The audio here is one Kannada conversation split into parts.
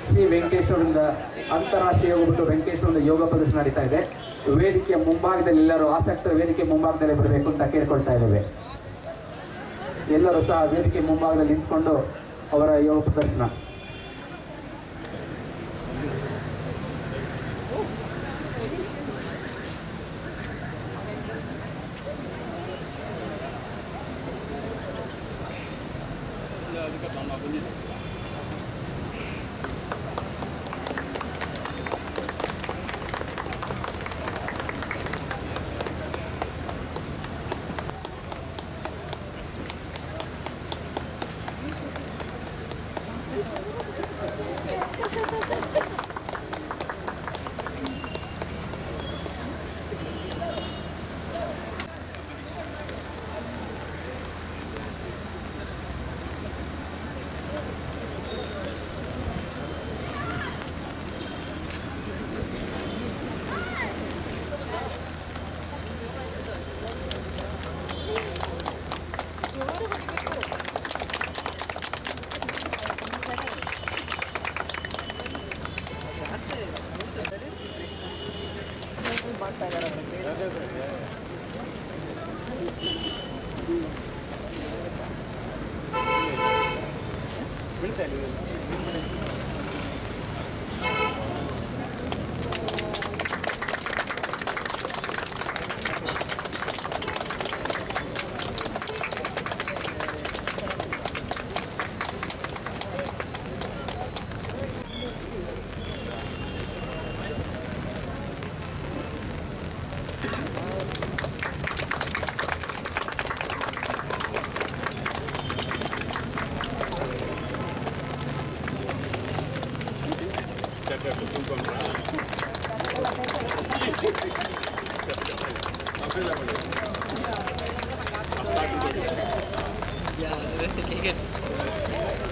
ಸಿ ವೆಂಕಟೇಶ್ ಅವರಿಂದ ಅಂತಾರಾಷ್ಟ್ರೀಯ ಯೋಗ ಬಿಟ್ಟು ವೆಂಕಟೇಶ್ ಅವರಿಂದ ಯೋಗ ಪ್ರದರ್ಶನ ನಡೀತಾ ಇದೆ ವೇದಿಕೆಯ ಮುಂಭಾಗದಲ್ಲಿ ಎಲ್ಲರೂ ಆಸಕ್ತರ ವೇದಿಕೆ ಮುಂಭಾಗದಲ್ಲಿ ಬರಬೇಕು ಅಂತ ಕೇಳ್ಕೊಳ್ತಾ ಇದ್ದೇವೆ ಎಲ್ಲರೂ ಸಹ ವೇದಿಕೆ ಮುಂಭಾಗದಲ್ಲಿ ನಿಂತ್ಕೊಂಡು ಅವರ ಯೋಗ ಪ್ರದರ್ಶನ Ja, das ist okay jetzt.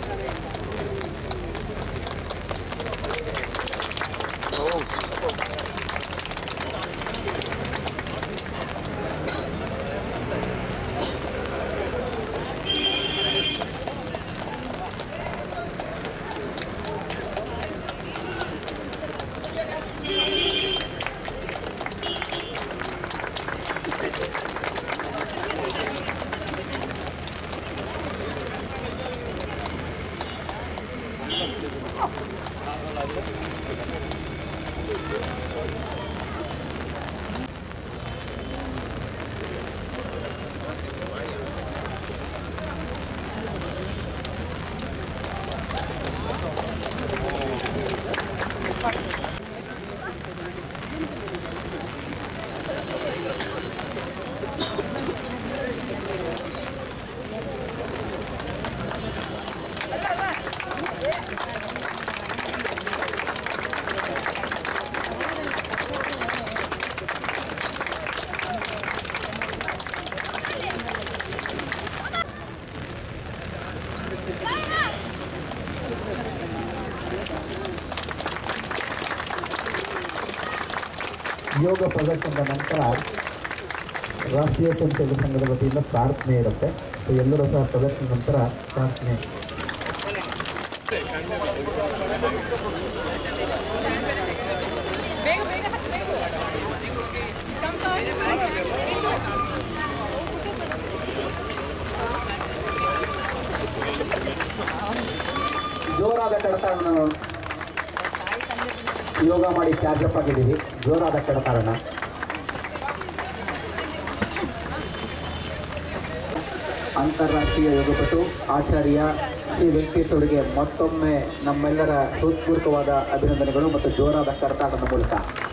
ಯೋಗ ಪ್ರದರ್ಶನದ ನಂತರ ರಾಷ್ಟ್ರೀಯ ಸ್ವಯಂ ಸೇವಕ ಸಂಘದ ವತಿಯಿಂದ ಪ್ರಾರ್ಥನೆ ಇರುತ್ತೆ ಸೊ ಎಲ್ಲರೂ ಸಹ ಪ್ರದರ್ಶನದ ನಂತರ ಪ್ರಾರ್ಥನೆ Mega, mega, mega. ಜೋರಾದ ಕಡತಾಳನ ಯೋಗ ಮಾಡಿ ಚಾರ್ಜ್ ಅಪ್ ಆಗಿದ್ದೀವಿ ಜೋರಾದ ಕಡತಾಳನ ಅಂತಾರಾಷ್ಟ್ರೀಯ ಯೋಗಪಟು ಆಚಾರ್ಯ ಶ್ರೀ ವೆಂಕಟೇಶ್ ಅವರಿಗೆ ಮತ್ತೊಮ್ಮೆ ನಮ್ಮೆಲ್ಲರ ಹೃತ್ಪೂರ್ವಕವಾದ ಅಭಿನಂದನೆಗಳು ಮತ್ತು ಜೋರಾದ ಕರತಾಟದ ಮೂಲಕ